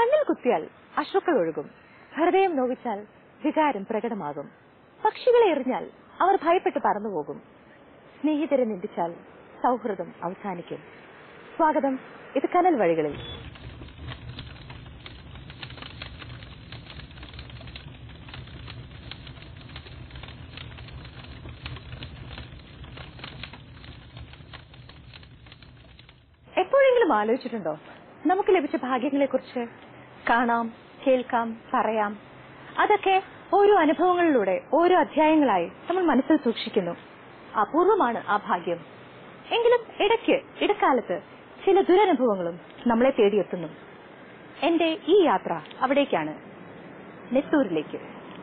കണ്ണിൽ കുത്തിയാൽ അശ്രുക്കൾ ഒഴുകും ഹൃദയം നോവിച്ചാൽ വികാരം പ്രകടമാകും പക്ഷികളെ എറിഞ്ഞാൽ അവർ ഭയപ്പെട്ട് പറന്നുപോകും സ്നേഹിതരെ നിന്ദിച്ചാൽ സൗഹൃദം അവസാനിക്കും സ്വാഗതം ഇത് കനൽ വഴികളിൽ എപ്പോഴെങ്കിലും ആലോചിച്ചിട്ടുണ്ടോ നമുക്ക് ലഭിച്ച ഭാഗ്യങ്ങളെക്കുറിച്ച് കാണാം കേൾക്കാം പറയാം അതൊക്കെ ഓരോ അനുഭവങ്ങളിലൂടെ ഓരോ അധ്യായങ്ങളായി നമ്മൾ മനസ്സിൽ സൂക്ഷിക്കുന്നു അപൂർവമാണ് ആ ഭാഗ്യം എങ്കിലും ഇടയ്ക്ക് ഇടക്കാലത്ത് ചില ദുരനുഭവങ്ങളും നമ്മളെ തേടിയെത്തുന്നു എന്റെ ഈ യാത്ര അവിടേക്കാണ് നെത്തൂരിലേക്ക്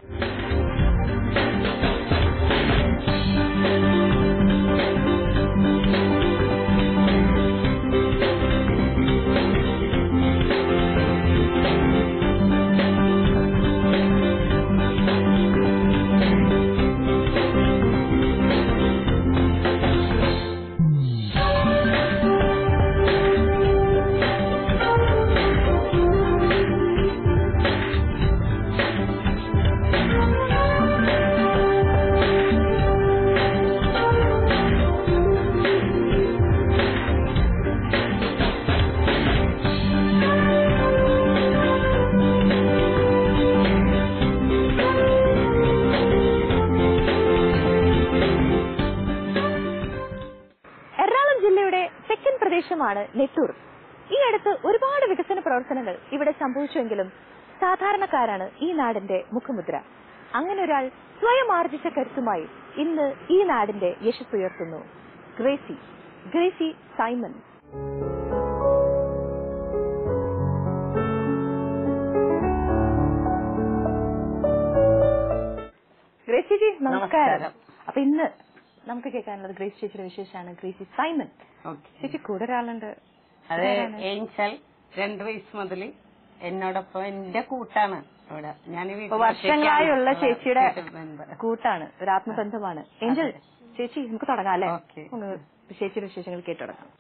എറണാകുളം ജില്ലയുടെ തെക്കൻ പ്രദേശമാണ് നെട്ടൂർ ഈ അടുത്ത് ഒരുപാട് വികസന പ്രവർത്തനങ്ങൾ ഇവിടെ സംഭവിച്ചുവെങ്കിലും സാധാരണക്കാരാണ് ഈ നാടിന്റെ മുഖമുദ്ര അങ്ങനെ ഒരാൾ സ്വയം ആർജിച്ച കരുത്തുമായി ഇന്ന് ഈ നാടിന്റെ യശസ് ഉയർത്തുന്നു Gracy Gracy Simon Gracy ji നമസ്കാരം നമസ്കാരം. അപ്പൊ ഇന്ന് നമുക്ക് കേൾക്കാനുള്ളത് ഗ്രേസി ചേച്ചിയുടെ വിശേഷമാണ് ഗ്രേസി സൈമൺ ഓക്കെ ചേച്ചി കൂടെ ഒരാളുണ്ട് അത് ആരാണ്? ഏഞ്ചൽ രണ്ടു വയസ്സ് മുതൽ എന്നോടൊപ്പം എന്റെ കൂട്ടാണ് ഇവിടെ ഞാൻ ഈ അപ്പൊ വീട്ടിൽ വർഷങ്ങളായുള്ള ഒറ്റയ്ക്കാണ്. ചേച്ചിയുടെ വീട്ടിൽ member. കൂട്ടാണ് ഒരു ആത്മബന്ധമാണ് ഏഞ്ചൽ ചേച്ചി നമുക്ക് തുടങ്ങാം അല്ലേ ഓക്കേ. ഒന്ന് ചേച്ചിയുടെ വിശേഷങ്ങൾ കേട്ടു തുടങ്ങാം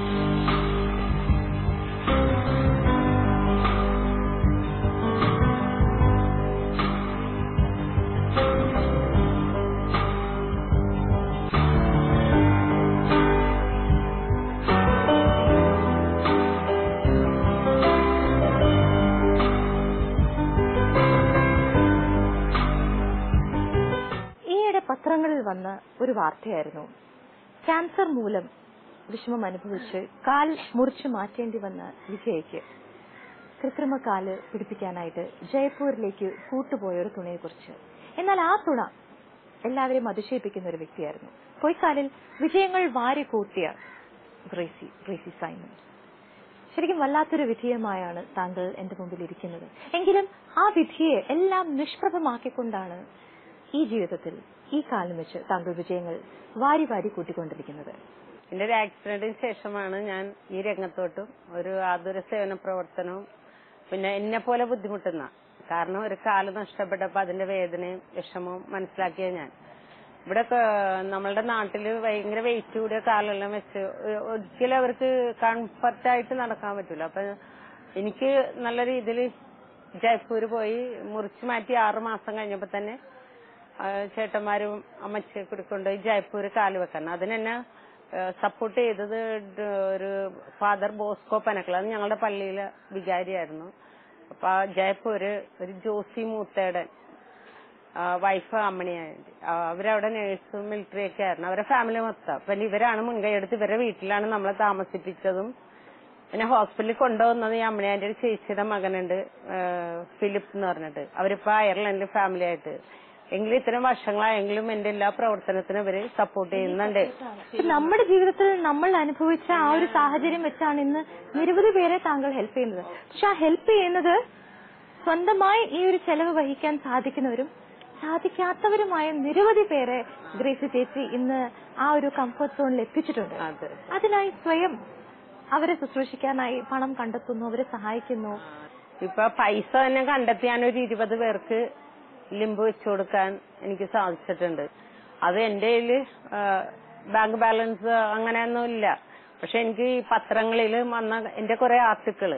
ഈയിടെ പത്രങ്ങളിൽ വന്ന ഒരു വാർത്തയായിരുന്നു ക്യാൻസർ മൂലം വിഷമം അനുഭവിച്ച് കാൽ മുറിച്ചു മാറ്റേണ്ടി വന്ന വിജയ്ക്ക് കൃത്രിമ കാല് പിടിപ്പിക്കാനായിട്ട് ജയ്പൂരിലേക്ക് കൂട്ടുപോയ ഒരു തുണയെ കുറിച്ച് എന്നാൽ ആ തുണ എല്ലാവരെയും അതിശയിപ്പിക്കുന്ന ഒരു വ്യക്തിയായിരുന്നു പൊയ്ക്കാലിൽ വിജയങ്ങൾ വാരി കൂട്ടിയ ഗ്രേസി ഗ്രേസി സൈമൺ ശരിക്കും വല്ലാത്തൊരു വിധിയമായാണ് താങ്കൾ എന്റെ മുമ്പിൽ ഇരിക്കുന്നത് എങ്കിലും ആ വിധിയെ എല്ലാം നിഷ്പ്രഭമാക്കിക്കൊണ്ടാണ് ഈ ജീവിതത്തിൽ ഈ കാലം വെച്ച് താങ്കൾ വിജയങ്ങൾ വാരി വാരി കൂട്ടിക്കൊണ്ടിരിക്കുന്നത് എന്റെ ഒരു ആക്സിഡന്റിന് ശേഷമാണ് ഞാൻ ഈ രംഗത്തോട്ടും ഒരു ആതുര സേവന പ്രവർത്തനവും പിന്നെ എന്നെ പോലെ ബുദ്ധിമുട്ടുന്ന കാരണം ഒരു കാല് നഷ്ടപ്പെട്ടപ്പോ അതിന്റെ വേദനയും വിഷമവും മനസ്സിലാക്കിയ ഞാൻ ഇവിടെ നമ്മളുടെ നാട്ടില് ഭയങ്കര വെയിറ്റ് കൂടിയ കാലെല്ലാം വെച്ച് ഒ- ഒരിക്കലും അവർക്ക് കംഫർട്ടായിട്ട് നടക്കാൻ പറ്റൂല അപ്പൊ എനിക്ക് നല്ല രീതിയിൽ ജയ്പൂര് പോയി മുറിച്ചു മാറ്റി ആറു മാസം കഴിഞ്ഞപ്പോ തന്നെ ആ, ചേട്ടന്മാരും അമ്മച്ചിയെ കൂടി കൊണ്ടുപോയി ജയ്പൂര് കാല് വെക്കാൻ അതിനെന്നെ സപ്പോർട്ട് ചെയ്തത് ഡ- ഒരു ഫാദർ ബോസ്കോ പനക്കൽ അത് ഞങ്ങളുടെ പള്ളിയിലെ വികാരിയായിരുന്നു അപ്പൊ ആ ജയ്പൂര് ഒരു ജോസി മൂത്തേടൻ വൈഫ് അമ്മണിയായി അവരവിടെ നേഴ്സും മിലിറ്ററി ഒക്കെ ആയിരുന്നു അവരെ ഫാമിലി മൊത്തം പിന്നെ ഇവരാണ് മുൻകൈ എടുത്ത് ഇവരുടെ വീട്ടിലാണ് നമ്മളെ താമസിപ്പിച്ചതും പിന്നെ ഹോസ്പിറ്റലിൽ കൊണ്ടുവന്നത് ഈ അമ്മണിയാന്റെ ഒരു ചേച്ചിയുടെ മകനുണ്ട് ആ, ഫിലിപ്പ് എന്ന് പറഞ്ഞിട്ട് അവരിപ്പോ അയർലൻഡിൽ ഫാമിലി ആയിട്ട് എങ്കിലും ഇത്തരം വർഷങ്ങളായെങ്കിലും എന്റെ എല്ലാ പ്രവർത്തനത്തിനും ഇവര് സപ്പോർട്ട് ചെയ്യുന്നുണ്ട് നമ്മുടെ ജീവിതത്തിൽ നമ്മൾ അനുഭവിച്ച ആ ഒരു സാഹചര്യം വെച്ചാണ് ഇന്ന് നിരവധി പേരെ താങ്കൾ ഹെൽപ്പ് ചെയ്യുന്നത് പക്ഷെ ആ ഹെൽപ്പ് ചെയ്യുന്നത് സ്വന്തമായി ഈ ഒരു ചെലവ് വഹിക്കാൻ സാധിക്കുന്നവരും സാധിക്കാത്തവരുമായ നിരവധി പേരെ ഗ്രേസി ചേച്ചി ഇന്ന് ആ ഒരു കംഫർട്ട് സോണിൽ എത്തിച്ചിട്ടുണ്ട് അതെ അതിനായി സ്വയം അവരെ ശുശ്രൂഷിക്കാനായി പണം കണ്ടെത്തുന്നു അവരെ സഹായിക്കുന്നു ഇപ്പൊ പൈസ തന്നെ കണ്ടെത്തിയാൻ ഒരു ഇരുപത് പേർക്ക് ലിമ്പ് വെച്ചു കൊടുക്കാൻ എനിക്ക് സാധിച്ചിട്ടുണ്ട് അത് എന്റെ കയ്യില് ബാങ്ക് ബാലൻസ് അങ്ങനെയൊന്നും ഇല്ല പക്ഷെ എനിക്ക് ഈ പത്രങ്ങളിൽ വന്ന എന്റെ കുറെ ആർട്ടിക്കിള്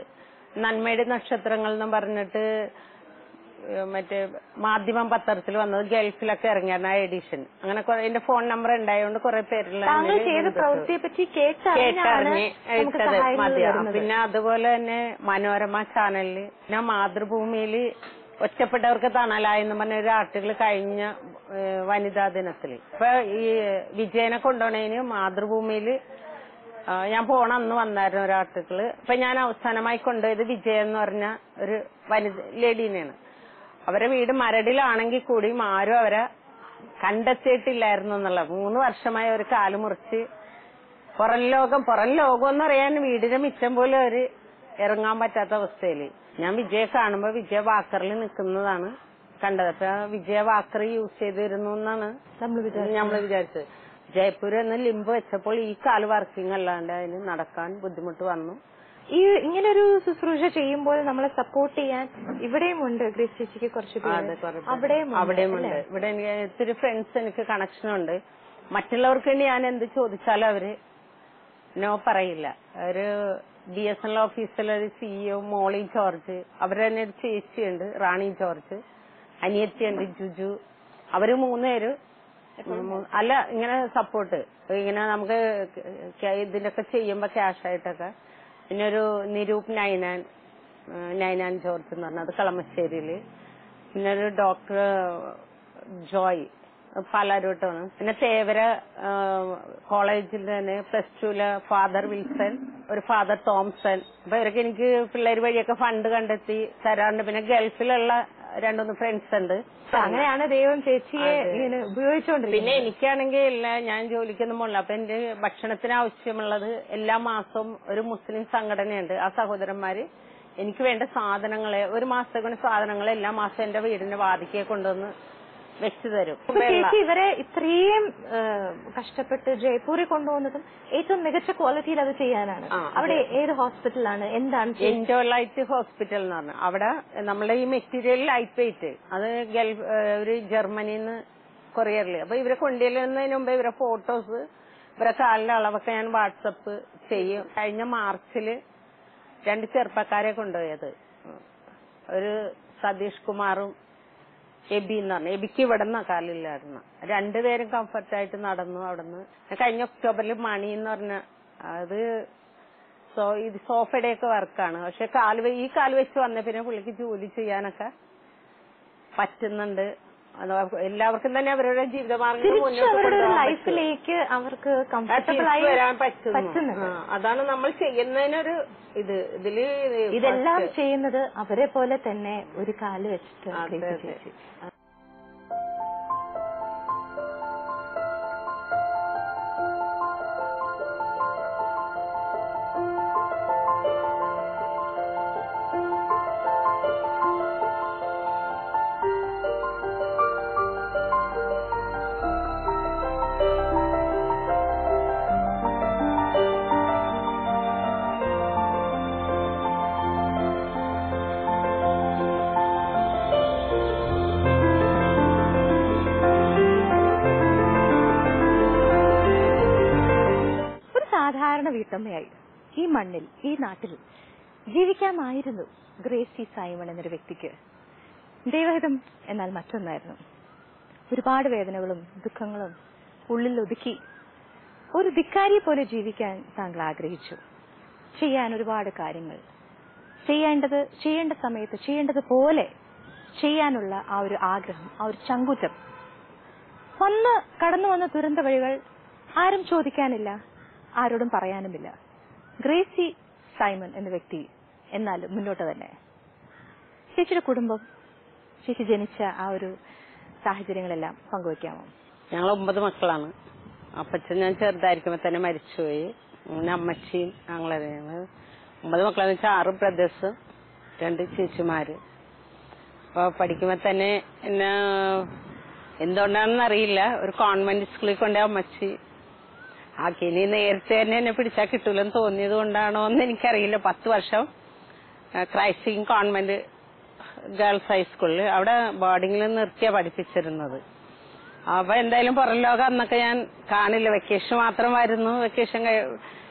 നന്മയുടെ നക്ഷത്രങ്ങൾ എന്ന് പറഞ്ഞിട്ട് ഏഹ് മറ്റേ മാധ്യമം പത്രത്തിൽ വന്നത് ഗൾഫിലൊക്കെ ഇറങ്ങിയാണ് ആ എഡിഷൻ അങ്ങനെ കുറെ- എന്റെ ഫോൺ നമ്പർ ഉണ്ടായതുകൊണ്ട് കുറെ പേരിൽ താങ്കൾ ചെയ്ത പ്രവൃത്തിയെ പറ്റി കേട്ടറിഞ്ഞാണ് കേട്ടറിഞ്ഞ് നമുക്ക് ഇട്ടത് സഹായങ്ങൾ മതി ആ, വരുന്നത് പിന്നെ അതുപോലെ തന്നെ മനോരമ ചാനലില് പിന്നെ മാതൃഭൂമിയില് ഒറ്റപ്പെട്ടവർക്ക് തണലായെന്ന് പറഞ്ഞ ഒരു ആർട്ടിക്കിൾ കഴിഞ്ഞ ഏഹ്, വനിതാ ദിനത്തില് ഇപ്പൊ ഈ വിജയനെ കൊണ്ടുപോണേന് മാതൃഭൂമിയില് ആ, ഞാൻ പോണ അന്ന് വന്നായിരുന്നു ഒരു ആർട്ടിക്കിള് ഇപ്പൊ ഞാൻ അവസാനമായി കൊണ്ടുപോയത് വിജയ എന്ന് പറഞ്ഞ ഒരു വനിത ലേഡീനെയാണ് അവരെ വീട് മരടിലാണെങ്കിൽ കൂടിയും ആരും അവരെ കണ്ടെത്തിയിട്ടില്ലായിരുന്നു എന്നുള്ള മൂന്ന് വർഷമായി അവർ കാല് മുറിച്ച് പുറം ലോകം പുറം ലോകം എന്ന് പറയാൻ വീടിന്റെ മിച്ചം പോലും അവര് ഇറങ്ങാൻ പറ്റാത്ത അവസ്ഥയില് ഞാൻ വിജയെ കാണുമ്പോ വിജയ വാക്കറിൽ നിൽക്കുന്നതാണ് കണ്ടത് അപ്പൊ വിജയ വാക്കർ യൂസ് ചെയ്തിരുന്നു എന്നാണ് നമ്മൾ വിചാരിച്ചു നമ്മൾ വിചാരിച്ചത് ജയ്പൂർ എന്ന് ലിമ്പ് വെച്ചപ്പോൾ ഈ കാല് വർക്കിംഗ് അല്ലാണ്ട് അതിന് നടക്കാൻ ബുദ്ധിമുട്ട് വന്നു ഈ ഇങ്ങനൊരു ശുശ്രൂഷ ചെയ്യുമ്പോൾ നമ്മളെ സപ്പോർട്ട് ചെയ്യാൻ ഇവിടെയും ഉണ്ട് ഗ്രേസ് ചേച്ചിക്ക് കുറച്ച് അതെ, പേര് കുറെ പേര്. അവിടെയും ഉണ്ട്, അവിടെയും അല്ലേ? ഉണ്ട് ഇവിടെ എനിക്ക് ഒത്തിരി ഫ്രണ്ട്സ് എനിക്ക് കണക്ഷൻ ഉണ്ട് മറ്റുള്ളവർക്ക് വേണ്ടി ഞാൻ എന്ത് ചോദിച്ചാലും അവര് നോ പറയില്ല ഒരു ബി എസ് എൻ എൽ ഓഫീസിലെ ഒരു സിഇഒ മോളി ജോർജ് അവരുടെ തന്നെ ഒരു ചേച്ചിയുണ്ട് റാണി ജോർജ് അനിയത്തിയുണ്ട് ജുജു അവര് മൂന്നുപേര് ഉം, അല്ല ഇങ്ങനെ സപ്പോർട്ട് ഇങ്ങനെ നമുക്ക് ഇതിന്റെയൊക്കെ ചെയ്യുമ്പോ ക്യാഷ് ആയിട്ടൊക്കെ പിന്നെ ഒരു നിരൂപ് നൈനാൻ ഏഹ് നൈനാൻ ജോർജ് എന്ന് പറഞ്ഞത് കളമശ്ശേരിയില് പിന്നെ ഒരു ഡോക്ടർ ജോയ് പാലാരോട്ടാണ് പിന്നെ തേവര കോളേജിൽ തന്നെ പ്ലസ് ടുവിലെ ഫാദർ വിൽസൺ ഒരു ഫാദർ തോംസൺ അപ്പൊ ഇവരൊക്കെ എനിക്ക് പിള്ളേർ വഴിയൊക്കെ ഫണ്ട് കണ്ടെത്തി തരാറുണ്ട് പിന്നെ ഗൾഫിലുള്ള രണ്ടുമൂന്ന് ഫ്രണ്ട്സ് ഉണ്ട് അങ്ങനെയാണ് ദൈവം ചേച്ചിയെ ഇങ്ങനെ ഉപയോഗിച്ചുകൊണ്ടിരിക്കുന്നത് പിന്നെ എനിക്കാണെങ്കിൽ ഇല്ല ഞാൻ ജോലിക്കൊന്നും പോകില്ല അപ്പൊ എന്റെ ഭക്ഷണത്തിന് ആവശ്യമുള്ളത് എല്ലാ മാസവും ഒരു മുസ്ലിം സംഘടനയുണ്ട് ആ സഹോദരന്മാര് എനിക്ക് വേണ്ട സാധനങ്ങളെ ഒരു മാസത്തേക്ക് സാധനങ്ങൾ എല്ലാ മാസവും എന്റെ വീടിന്റെ വാതിക്കെ കൊണ്ടുവന്ന് വെച്ചു തരും ഇപ്പൊ ചേച്ചി ഇവരെ ഇത്രയും ആ, കഷ്ടപ്പെട്ട് ജയ്പൂരിൽ കൊണ്ടുപോകുന്നതും ഏറ്റവും മികച്ച ക്വാളിറ്റിയിൽ അത് ചെയ്യാനാണ് ആ, അതെ. അവിടെ ഏത് ഹോസ്പിറ്റലാണ് എന്താണ് ചെയ്യുന്നത്? എൻഡോലൈറ്റ് ഹോസ്പിറ്റൽ എന്ന് പറഞ്ഞു അവിടെ നമ്മളെ ഈ മെറ്റീരിയൽ ലൈറ്റ് വെയിറ്റ് അത് ഗൾഫ് ഏഹ് ഒരു ജർമ്മനിയിൽ നിന്ന് കൊറിയറിൽ അപ്പൊ ഇവരെ കൊണ്ടുവരുന്നതിന് മുമ്പ് ഇവരെ ഫോട്ടോസ് ഇവരെ കാലിന്റെ അളവൊക്കെ ഞാൻ വാട്സപ്പ് ചെയ്യും കഴിഞ്ഞ മാർച്ചില് രണ്ട് ചെറുപ്പക്കാരെ കൊണ്ടുപോയത് ഒരു സതീഷ് കുമാറും എബി എന്ന് പറഞ്ഞു എബിക്ക് ഇവിടെ നിന്നാ കാലില്ലായിരുന്നു രണ്ടുപേരും കംഫർട്ടായിട്ട് നടന്നു അവിടുന്ന് കഴിഞ്ഞ ഒക്ടോബറിൽ മണി എന്ന് പറഞ്ഞ അത് സോ ഇത് സോഫയുടെ ഒക്കെ വർക്കാണ് പക്ഷെ കാല് വെ- ഈ കാല് വെച്ച് വന്ന പിന്നെ പുള്ളിക്ക് ജോലി ചെയ്യാനൊക്കെ പറ്റുന്നുണ്ട് അത് എല്ലാവർക്കും തന്നെ അവരുടെ ജീവിതമാർഗം തിരിച്ച് മുന്നോട്ട് അവരുടെ ഒരു കൊണ്ടുപോകാൻ ലൈഫിലേക്ക് അവർക്ക് പറ്റും. കംഫർട്ടബിൾ തിരിച്ച് ആയി വരാൻ പറ്റുന്നു പറ്റുന്നുണ്ട് ആ, അതാണ് നമ്മൾ ചെയ്യുന്നതിനൊരു ഇത് ഇതില് ഇതെല്ലാം first- ചെയ്യുന്നത് അവരെ പോലെ തന്നെ ഒരു കാല് വെച്ചിട്ട് അതെ, ഗ്രേസി അതെ. ചേച്ചി ഒരു സാധാരണ വീട്ടമ്മയായി ഈ മണ്ണിൽ ഈ നാട്ടിൽ ജീവിക്കാമായിരുന്നു ഗ്രേസി സൈമൺ എന്നൊരു വ്യക്തിക്ക് ദൈവഹിതം എന്നാൽ മറ്റൊന്നായിരുന്നു ഒരുപാട് വേദനകളും ദുഃഖങ്ങളും ഉള്ളിൽ ഒതുക്കി ഒരു ധിക്കാരിയെ പോലെ ജീവിക്കാൻ താങ്കൾ ആഗ്രഹിച്ചു ചെയ്യാൻ ഒരുപാട് കാര്യങ്ങൾ ചെയ്യേണ്ടത് ചെയ്യേണ്ട സമയത്ത് ചെയ്യേണ്ടത് പോലെ ചെയ്യാനുള്ള ആ ഒരു ആഗ്രഹം ആ ഒരു ചങ്കുറ്റം വന്ന് കടന്നു വന്ന ദുരന്ത വഴികൾ ആരും ചോദിക്കാനില്ല ആരോടും പറയാനുമില്ല ഗ്രേസി സൈമൺ എന്ന വ്യക്തി എന്നാൽ മുന്നോട്ട് തന്നെ ചേച്ചിയുടെ കുടുംബം ചേച്ചി ജനിച്ച ആ ഒരു സാഹചര്യങ്ങളെല്ലാം പങ്കുവയ്ക്കാമോ ഞങ്ങൾ ഒമ്പത് മക്കളാണ് അപ്പച്ചൻ ഞാൻ ചെറുതായിരിക്കുമ്പോ തന്നെ മരിച്ചുപോയി പിന്നെ അമ്മച്ചിയും ഞങ്ങളെ ഞങ്ങള് ഒമ്പത് മക്കളെന്ന് വെച്ചാൽ ആറ് ബ്രദേഴ്സ് രണ്ട് ചേച്ചിമാര് അപ്പൊ പഠിക്കുമ്പോ തന്നെ എന്നെ എന്തുകൊണ്ടാണെന്ന് അറിയില്ല ഒരു കോൺവെന്റ് സ്കൂളിൽ കൊണ്ടേ അമ്മച്ചി ആക്കി ഇനി നേരത്തെ തന്നെ എന്നെ പിടിച്ചാൽ കിട്ടൂലെന്ന് തോന്നിയത് കൊണ്ടാണോ എന്ന് എനിക്കറിയില്ല പത്ത് വർഷം ക്രൈസ്റ്റിംഗ് കോൺവെന്റ് ഗേൾസ് ഹൈസ്കൂളിൽ അവിടെ ബോർഡിങ്ങിൽ നിർത്തിയാ പഠിപ്പിച്ചിരുന്നത് അപ്പൊ എന്തായാലും പുറം ലോകം അന്നൊക്കെ ഞാൻ കാണില്ല വെക്കേഷൻ മാത്രം വരുന്നു വെക്കേഷൻ കഴി-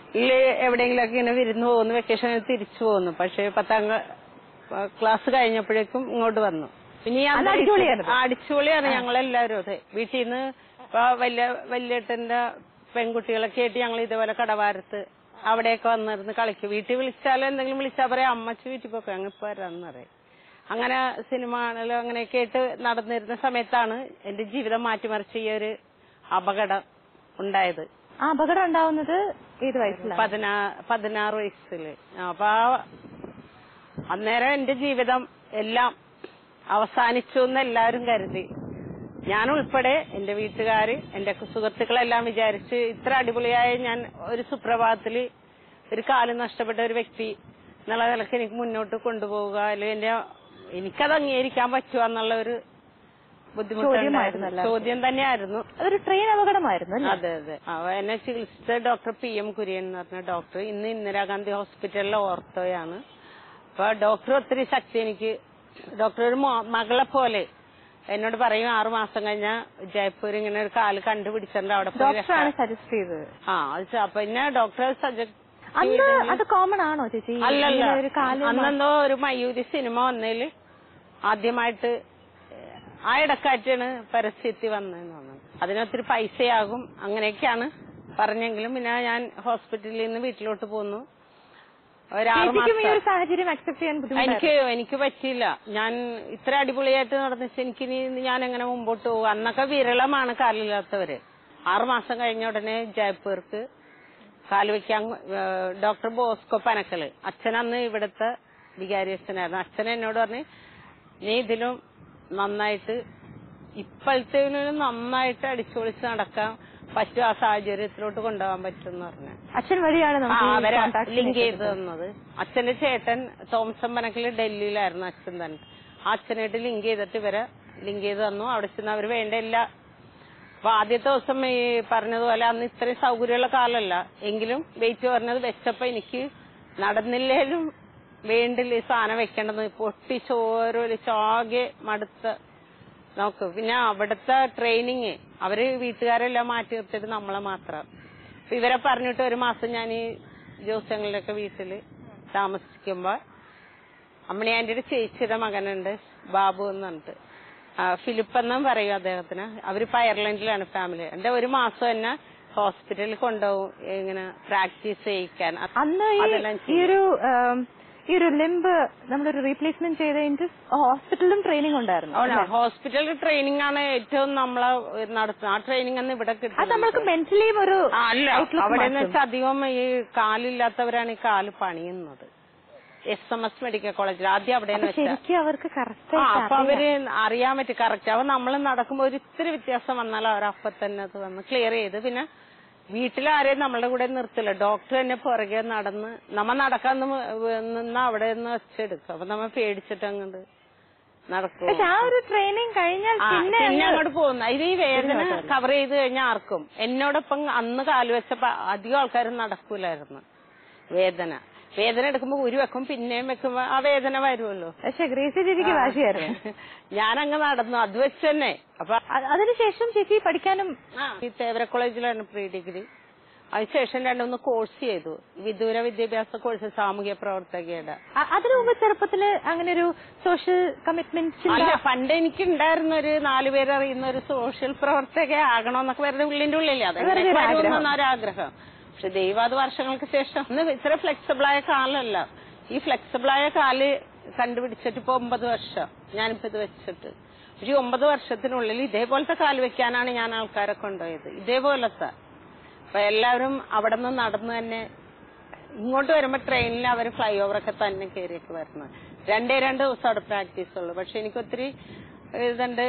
ഇല്ല എവിടെയെങ്കിലൊക്കെ ഇങ്ങനെ വിരുന്ന് പോകുന്നു വെക്കേഷൻ തിരിച്ചു പോകുന്നു പക്ഷെ പത്താം ക്ലാ- ക്ലാസ് കഴിഞ്ഞപ്പോഴേക്കും ഇങ്ങോട്ട് വന്നു പിന്നെ ഈ അത് അന്തരീക്ഷം- അടിപൊളിയായിരുന്നു. ആ, അടിച്ചുപൊളിയാണ് ഞങ്ങളെല്ലാവരും അതെ വീട്ടിൽ നിന്ന് ഇപ്പൊ വലിയ വല്യേട്ടന്റെ പെൺകുട്ടികളൊക്കെ ആയിട്ട് ഞങ്ങൾ ഇതേപോലെ കടവാരത്ത് അവിടെയൊക്കെ വന്നിരുന്ന് കളിക്കും വീട്ടിൽ വിളിച്ചാലും എന്തെങ്കിലും വിളിച്ചാൽ പറയാം അമ്മച്ചി വീട്ടിൽ പോക്കെ അങ്ങ് ഇപ്പൊ വരാന്ന് പറയും അങ്ങനെ സിനിമ കാണലും അങ്ങനെയൊക്കെ ആയിട്ട് നടന്നിരുന്ന സമയത്താണ് എന്റെ ജീവിതം മാറ്റിമറിച്ച ഈ ഒരു അപകടം ഉണ്ടായത് ആ അപകടം ഉണ്ടാവുന്നത് ഏത് വയസ്സിലാണ് പതിനാ പതിനാറ് വയസ്സില് അപ്പൊ ആ അന്നേരം എന്റെ ജീവിതം എല്ലാം അവസാനിച്ചു എന്ന് എല്ലാവരും കരുതി ഞാൻ ഉൾപ്പെടെ എന്റെ വീട്ടുകാര് എന്റെ സുഹൃത്തുക്കളെല്ലാം വിചാരിച്ച് ഇത്ര അടിപൊളിയായ ഞാൻ ഒരു സുപ്രഭാതത്തില് ഒരു കാല് നഷ്ടപ്പെട്ട ഒരു വ്യക്തി എന്നുള്ള നിലക്ക് എനിക്ക് മുന്നോട്ട് കൊണ്ടുപോവുക അല്ലെങ്കിൽ എന്റെ എനിക്കത് അംഗീകരിക്കാൻ പറ്റുക എന്നുള്ള ഒരു ബുദ്ധിമുട്ടുണ്ടായിരുന്നു ചോദ്യമായിരുന്നല്ലോ. ചോദ്യം തന്നെയായിരുന്നു അതൊരു ട്രെയിൻ അപകടമായിരുന്നു അല്ലേ അതെ അതെ അവ എന്നെ ചികിത്സിച്ച ഡോക്ടർ പി എം കുര്യൻ എന്ന് പറഞ്ഞ ഡോക്ടർ ഇന്ന് ഇന്ദിരാഗാന്ധി ഹോസ്പിറ്റലിലെ ഓർത്തോയാണ് അപ്പൊ ഡോക്ടർ ഒത്തിരി ശക്തി എനിക്ക് ഡോക്ടർ ഒരു മോ- മകളെ പോലെ എന്നോട് പറയും ആറു മാസം കഴിഞ്ഞ ജയ്പൂർ ഇങ്ങനെ ഒരു കാല് കണ്ടുപിടിച്ചിട്ടുണ്ട് അവിടെ പോയി ഡോക്ടറാണ് രക്ഷ- സജസ്റ്റ് ചെയ്തത് ആ അത് ച- അപ്പൊ പിന്നെ ഡോക്ടർ സജസ്റ്റ് അന്ന് അത് കോമൺ ആണോ ചേച്ചി അല്ലല്ല ഇങ്ങനെ ഒരു കാല് അന്നെന്തോ ഒരു മയൂരി സിനിമ വന്നതില് ആദ്യമായിട്ട് ഏഹ്, ആ ഇടക്കാറ്റാണ് പരസ്യത്തിൽ വന്നതെന്ന് തോന്നുന്നു അതിനൊത്തിരി പൈസയാകും അങ്ങനെയൊക്കെയാണ് പറഞ്ഞെങ്കിലും പിന്നെ ഞാൻ ഹോസ്പിറ്റലിൽ നിന്ന് വീട്ടിലോട്ട് പോന്നു ഒരാറ് ചേച്ചിക്കും ഈ മാസം ഒരു സാഹചര്യം അക്സെപ്റ്റ് ചെയ്യാൻ ബുദ്ധിമുട്ടായിരുന്നു എനിക്ക് എനിക്ക് പറ്റിയില്ല ഞാൻ ഇത്ര അടിപൊളിയായിട്ട് നടന്നിച്ച് എനിക്ക് ഇനി ഞാൻ എങ്ങനെ മുമ്പോട്ട് പോകും അന്നൊക്കെ വിരളമാണ് കാലില്ലാത്തവര് ആറു മാസം കഴിഞ്ഞ ഉടനെ ജയ്പൂർക്ക് കാല് വെക്കാൻ ഏഹ്, ഡോക്ടർ ബോസ്കോ പനക്കല് അച്ഛൻ അന്ന് ഇവിടുത്തെ വികാരി അച്ഛനായിരുന്നു അച്ഛൻ എന്നോട് പറഞ്ഞു നീ ഇതിലും നന്നായിട്ട് ഇപ്പോഴത്തേനും നന്നായിട്ട് അടിച്ചുപൊളിച്ച് നടക്കാൻ പറ്റും ആ സാഹചര്യത്തിലോട്ട് കൊണ്ടുപോകാൻ പറ്റും എന്ന് പറഞ്ഞു അച്ഛൻ വഴിയാണ് ആ, നമുക്ക് ഈ അവരെ contact ലിങ്ക് ചെയ്ത് കിട്ടുന്നത്. തന്നത് അച്ഛന്റെ ചേട്ടൻ തോമസൻ പനക്കില് ഡൽഹിയിലായിരുന്നു അച്ഛൻ തന്നെ ആ അച്ഛനായിട്ട് ലിങ്ക് ചെയ്തിട്ട് ഇവരെ ലിങ്ക് ചെയ്ത് തന്നു അവിടെ ചെന്ന് അവര് വേണ്ട എല്ലാ അപ്പൊ ആദ്യത്തെ ദിവസം ഈ പറഞ്ഞതുപോലെ അന്ന് ഇത്രയും സൗകര്യമുള്ള കാലമല്ല എങ്കിലും വെയിറ്റ് പറഞ്ഞത് വെച്ചപ്പോ എനിക്ക് നടന്നില്ലേലും വേണ്ടില്ല ഈ സാധനം വെക്കേണ്ടത് പൊട്ടി ചോരൊലിച്ചാകെ മടുത്ത നോക്ക് പിന്നെ അവിടുത്തെ ട്രെയിനിങ് അവര് വീട്ടുകാരെല്ലാം മാറ്റി നിർത്തിയിട്ട് നമ്മളെ മാത്രം അപ്പൊ ഇവരെ പറഞ്ഞിട്ട് ഒരു മാസം ഞാൻ ഈ ദിവസങ്ങളിലൊക്കെ വീട്ടില് താമസിക്കുമ്പോ അമ്മണി ആന്റിയുടെ ചേച്ചിയുടെ മകനുണ്ട് ബാബു എന്ന് പറഞ്ഞിട്ട് ആ, ഫിലിപ്പ് എന്നും പറയും അദ്ദേഹത്തിന് അവരിപ്പോ അയർലൻഡിലാണ് ഫാമിലി എന്റെ ഒരു മാസം തന്നെ ഹോസ്പിറ്റലിൽ കൊണ്ടുപോകും ഇങ്ങനെ പ്രാക്ടീസ് ചെയ്യിക്കാൻ അന്ന് ഈ അതെല്ലാം ഈ ഒരു ആം, ഈ ഒരു ലിംബ് നമ്മളൊരു റീപ്ലേസ്മെന്റ് ചെയ്തതിന്റെ ഹോസ്പിറ്റലിലും ട്രെയിനിങ് ഉണ്ടായിരുന്നു അവിടെ ഹോസ്പിറ്റൽ ട്രെയിനിങ് ആണ് ഏറ്റവും നമ്മളെ നടത്തുന്നത് ആ ട്രെയിനിങ് ഒന്നും ഇവിടെ അത് കിട്ടുന്നത് നമ്മൾക്ക് മെന്റലിയും ഒരു ആ, അല്ല outlook അവിടെ മാറ്റും. വെച്ചാൽ അധികം ഈ കാലില്ലാത്തവരാണ് ഈ കാല് പണിയുന്നത് എസ് എം എസ് മെഡിക്കൽ കോളേജിൽ ആദ്യം അവിടെ അപ്പൊ വെച്ചാൽ ശരിക്കും അവർക്ക് കറക്റ്റ് ആ അപ്പൊ അവര് അറിയാൻ പറ്റും കറക്റ്റ് അപ്പൊ നമ്മൾ നടക്കുമ്പോ ഒരു ഇത്തിരി വ്യത്യാസം വന്നാൽ അവർ അപ്പൊ തന്നെ അത് വന്ന് ക്ലിയർ ചെയ്ത് പിന്നെ വീട്ടിലാരെയും നമ്മളുടെ കൂടെ നിർത്തില്ല ഡോക്ടർ തന്നെ പുറകെ നടന്ന് നമ്മ നടക്കാൻ നിന്ന് അവിടെ നിന്ന് വെച്ചെടുക്കും അപ്പൊ നമ്മ പേടിച്ചിട്ട് അങ്ങോട്ട് നടക്കും പക്ഷെ ആ ഒരു ട്രെയിനിങ് കഴിഞ്ഞാൽ ആ, പിന്നെ പിന്നെ അങ്ങ് അങ്ങോട്ട് പോകുന്നു ഇത് ഈ വേദന കവർ ചെയ്ത് കഴിഞ്ഞാൽ ആർക്കും എന്നോടൊപ്പം അന്ന് കാല് വെച്ചപ്പോ അധികം ആൾക്കാരും നടക്കൂലായിരുന്നു വേദന വേദന എടുക്കുമ്പോ ഉരു വെക്കും പിന്നെയും വെക്കുമ്പോ ആ വേദന വരുമല്ലോ പക്ഷെ ഗ്രേസി ചേച്ചിക്ക് വാശിയായിരുന്നു ഞാനങ്ങ് നടന്നു അത് വെച്ച് തന്നെ അപ്പൊ അ- അതിനുശേഷം ചേച്ചി പഠിക്കാനും ആ, ഈ തേവര കോളേജിലാണ് പ്രീ ഡിഗ്രി അതിനുശേഷം രണ്ടൊന്ന് കോഴ്സ് ചെയ്തു വിദൂര വിദ്യാഭ്യാസ കോഴ്സ് സാമൂഹ്യ പ്രവർത്തകയുടെ അ- അതിനു മുമ്പ് ചെറുപ്പത്തില് അങ്ങനെ ഒരു സോഷ്യൽ കമ്മിറ്റ്മെന്റ് അല്ല പണ്ട് എനിക്ക് ഉണ്ടായിരുന്ന ഒരു നാലുപേര് അറിയുന്ന ഒരു സോഷ്യൽ പ്രവർത്തക ആകണമെന്നൊക്കെ വെറുതെ ഉള്ളിന്റെ ഉള്ളില്ലേ അത് വെറുതെ ഒരു ആഗ്രഹം. ഒരാഗ്രഹം പക്ഷെ ദൈവം അത് വർഷങ്ങൾക്ക് ശേഷം ഇന്ന് ഇത്ര ഫ്ലെക്സിബിൾ ആയ കാലമല്ല ഈ ഫ്ലെക്സിബിൾ ആയ കാല് കണ്ടുപിടിച്ചിട്ട് ഇപ്പൊ ഒമ്പത് വർഷം ഞാനിപ്പോ ഇത് വെച്ചിട്ട് പക്ഷെ ഈ ഒമ്പത് വർഷത്തിനുള്ളിൽ ഇതേപോലത്തെ കാല് വെക്കാനാണ് ഞാൻ ആൾക്കാരെ കൊണ്ടുപോയത് ഇതേപോലത്തെ അപ്പൊ എല്ലാവരും അവിടെ നിന്ന് നടന്നു തന്നെ ഇങ്ങോട്ട് വരുമ്പോ ട്രെയിനിൽ അവർ ഫ്ലൈ ഓവറൊക്കെ തന്നെ കയറിയൊക്കെ വരുന്നത് രണ്ടേ രണ്ട് ദിവസം അവിടെ പ്രാക്ടീസ് ഉള്ളു പക്ഷെ എനിക്ക് ഒത്തിരി ഇതുണ്ട്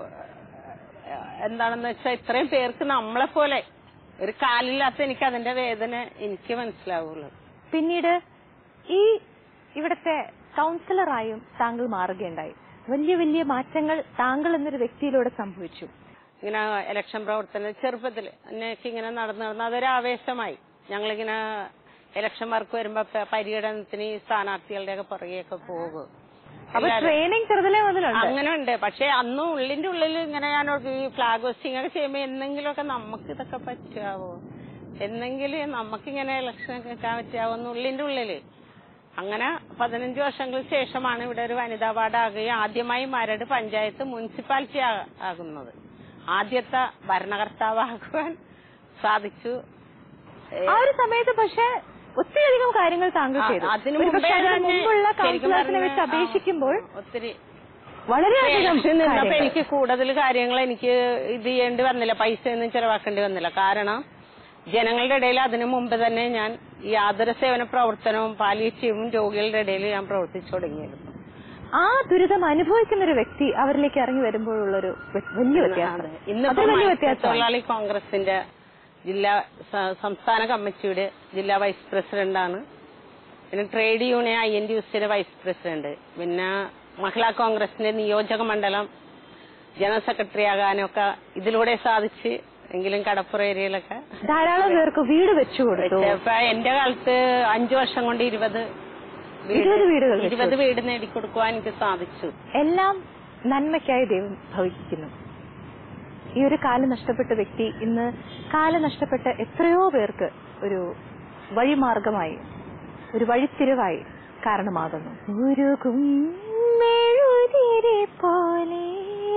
എന്താണെന്ന് വെച്ചാൽ ഇത്രയും പേർക്ക് നമ്മളെ പോലെ ഒരു കാലില്ലാത്ത എനിക്ക് അതിന്റെ വേദന എനിക്ക് മനസ്സിലാവുള്ളൂ പിന്നീട് ഈ ഇവിടുത്തെ കൗൺസിലറായും താങ്കൾ മാറുകയുണ്ടായി വലിയ വലിയ മാറ്റങ്ങൾ താങ്കൾ എന്നൊരു വ്യക്തിയിലൂടെ സംഭവിച്ചു ഇങ്ങനെ ഇലക്ഷൻ പ്രവർത്തനം ചെറുപ്പത്തിൽ എന്നൊക്കെ ഇങ്ങനെ നടന്നു നടന്ന് അതൊരു ആവേശമായി ഞങ്ങളിങ്ങനെ ഇലക്ഷൻ വർക്ക് വരുമ്പോ പ- പര്യടനത്തിന് ഈ സ്ഥാനാർത്ഥികളുടെ ഒക്കെ പുറകെയൊക്കെ പോകും അപ്പൊ ട്രെയിനിങ് ചെറുതിലേ മുതലുണ്ട് അങ്ങനെ ഉണ്ട് പക്ഷെ അന്നും ഉള്ളിന്റെ ഉള്ളിൽ ഇങ്ങനെ ഞാൻ ഓർക്കും, ഈ ഫ്ലാഗ് ഹോസ്റ്റിംഗ് ഒക്കെ ചെയ്യുമ്പോ എന്തെങ്കിലുമൊക്കെ നമുക്ക് ഇതൊക്കെ പറ്റാവോ എന്നെങ്കിലും നമുക്കിങ്ങനെ ഇലക്ഷൻ കേൾക്കാൻ പറ്റാവുന്ന ഉള്ളിന്റെ ഉള്ളില് അങ്ങനെ പതിനഞ്ച് വർഷങ്ങൾക്ക് ശേഷമാണ് ഇവിടെ ഒരു വനിതാ വാർഡ് ആകുകയും ആദ്യമായി മരട് പഞ്ചായത്ത് മുനിസിപ്പാലിറ്റി ആ- ആകുന്നത് ആദ്യത്തെ ഭരണകർത്താവാകുവാൻ സാധിച്ചു ഏ, ആ ഒരു സമയത്ത് പക്ഷെ ഒത്തിരിയധികം കാര്യങ്ങൾ താങ്കൾ ആ, ചെയ്തു അതിനു ഒരു പക്ഷേ മുമ്പേ അതിന് തന്നെ മുമ്പുള്ള ശരിക്കും കൗൺസിലേഴ്സിനെ വെച്ച് പറഞ്ഞാ, ആ, അപേക്ഷിക്കുമ്പോൾ ഒത്തിരി വളരെയധികം ഇലക്ഷൻ നിന്നപ്പോ കാര്യങ്ങൾ. എനിക്ക് കൂടുതൽ കാര്യങ്ങൾ എനിക്ക് ഇത് ചെയ്യേണ്ടി വന്നില്ല പൈസ ഒന്നും ചെലവാക്കേണ്ടി വന്നില്ല കാരണം ജനങ്ങളുടെ ഇടയിൽ അതിനു മുമ്പ് തന്നെ ഞാൻ ഈ ആതുര സേവന പ്രവർത്തനവും പാലിയേറ്റീവും രോഗികളുടെ ഇടയിൽ ഞാൻ പ്രവർത്തിച്ചു തുടങ്ങിയിരുന്നു ആ ദുരിതം അനുഭവിക്കുന്ന ഒരു വ്യക്തി അവരിലേക്ക് ഇറങ്ങി വരുമ്പോഴുള്ളൊരു വ്യ- വലിയ വ്യത്യാസം അതെ. ഇന്നിപ്പോ അതൊരു വലിയ മത്സ്യ വ്യത്യാസമാണ് തൊഴിലാളി കോൺഗ്രസിന്റെ ജില്ലാ സ- സംസ്ഥാന കമ്മിറ്റിയുടെ ജില്ലാ വൈസ് പ്രസിഡന്റാണ് പിന്നെ ട്രേഡ് യൂണിയൻ ഐ എൻ ഡി യുസിയുടെ വൈസ് പ്രസിഡന്റ് പിന്നെ മഹിളാ കോൺഗ്രസിന്റെ നിയോജക മണ്ഡലം ജനറൽ സെക്രട്ടറി ആകാനൊക്കെ ഇതിലൂടെ സാധിച്ച് എങ്കിലും കടപ്പുറ ഏരിയയിലൊക്കെ ധാരാളം പേർക്ക് വീട് വെച്ചു കൊടുത്തു ഇപ്പൊ എന്റെ കാലത്ത് അഞ്ചു വർഷം കൊണ്ട് ഇരുപത് ഇരുപത് വീടുകൾ വെച്ചു ഇരുപത് വീട് നേടിക്കൊടുക്കുവാൻ എനിക്ക് സാധിച്ചു എല്ലാം നന്മയ്ക്കായി ദൈവം ഭവിക്കുന്നു ഈ ഒരു കാല് നഷ്ടപ്പെട്ട വ്യക്തി ഇന്ന് കാല് നഷ്ടപ്പെട്ട എത്രയോ പേർക്ക് ഒരു വഴിമാർഗമായി ഒരു വഴിത്തിരിവായി കാരണമാകുന്നു ഉരുകും മെഴുതിരി പോലെ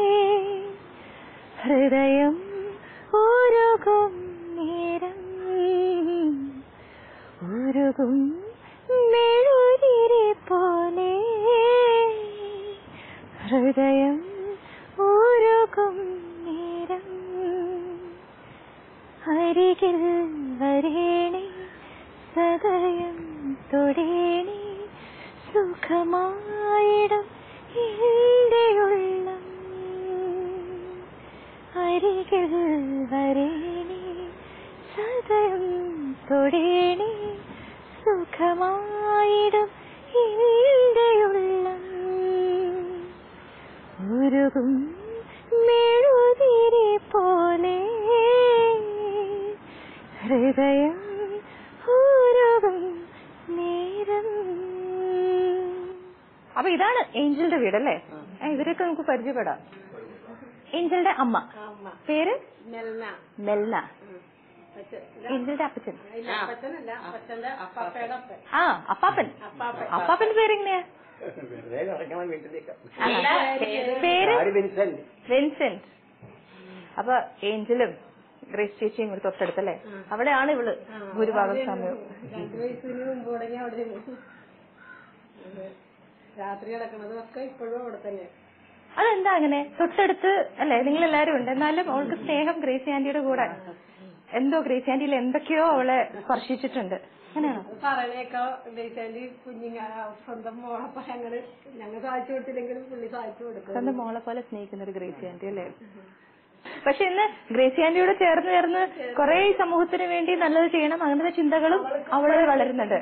ഹൃദയം ഉരുകും നേരം ഉരുകും മെഴുതിരി പോലെ ഹൃദയം ഉരുകും നേരം അരികിൽ വരേണേ സദയം തൊടേണേ സുഖമായിടും എന്റെ ഉള്ളം അരികിൽ വരേണേ സദയം തൊടേണേ സുഖമായിടും എന്റെ ഉള്ളം ഉരുകും മെഴുതിരി പോലെ ഹൃദയം ഉരുകും നേരം അപ്പൊ ഇതാണ് ഏഞ്ചലിന്റെ വീടല്ലേ ഏ, ഇവരൊക്കെ നമുക്ക് പരിചയപ്പെടാം ഏഞ്ചലിന്റെ അമ്മ പേര് മെൽന ഏഞ്ചലിന്റെ അപ്പച്ചൻ ആ അപ്പാപ്പൻ അപ്പാപ്പന്റെ പേരെങ്ങനെയാ വെറുതെ നടക്കണം വീട്ടിലേക്ക് ആണോ? പേര് ആര് വിൻസെന്റ് വിൻസെന്റ് അപ്പൊ ഏഞ്ചലും ഗ്രേസ് ചേച്ചിയും കൂടി തൊട്ടടുത്തല്ലേ അവിടെയാണ് ഇവള് ഭൂരിഭാഗം സമയവും രാത്രി കിടക്കണതും ഒക്കെ ഇപ്പോഴും അവിടെ തന്നെ അതെന്താ അങ്ങനെ തൊട്ടടുത്ത് അല്ലേ നിങ്ങൾ എല്ലാരും ഉണ്ട് എന്നാലും അവൾക്ക് സ്നേഹം ഗ്രേസി ആന്റിയുടെ കൂടെ എന്തോ ഗ്രേസി ആന്റിയിൽ എന്തൊക്കെയോ അവളെ സ്പർശിച്ചിട്ടുണ്ട് അങ്ങനെയാണോ പറയണേക്കാ ദേശാന്റി കുഞ്ഞിങ്ങ സ്വന്തം മോളപ്പ ഞങ്ങള് ഞങ്ങൾ സാധിച്ചു കൊടുത്തില്ലെങ്കിലും പുള്ളി സാധിച്ചു കൊടുക്കും സ്വന്തം മോളെ പോലെ സ്നേഹിക്കുന്ന ഒരു ഗ്രേസി ആന്റി അല്ലേ പക്ഷെ ഇന്ന് ഗ്രേസി ആന്റിയോട് ചേർന്ന് ചേർന്ന് കുറെ ഈ സമൂഹത്തിന് വേണ്ടി നല്ലത് ചെയ്യണം അങ്ങനത്തെ ചിന്തകളും അവളിൽ വളരുന്നുണ്ട്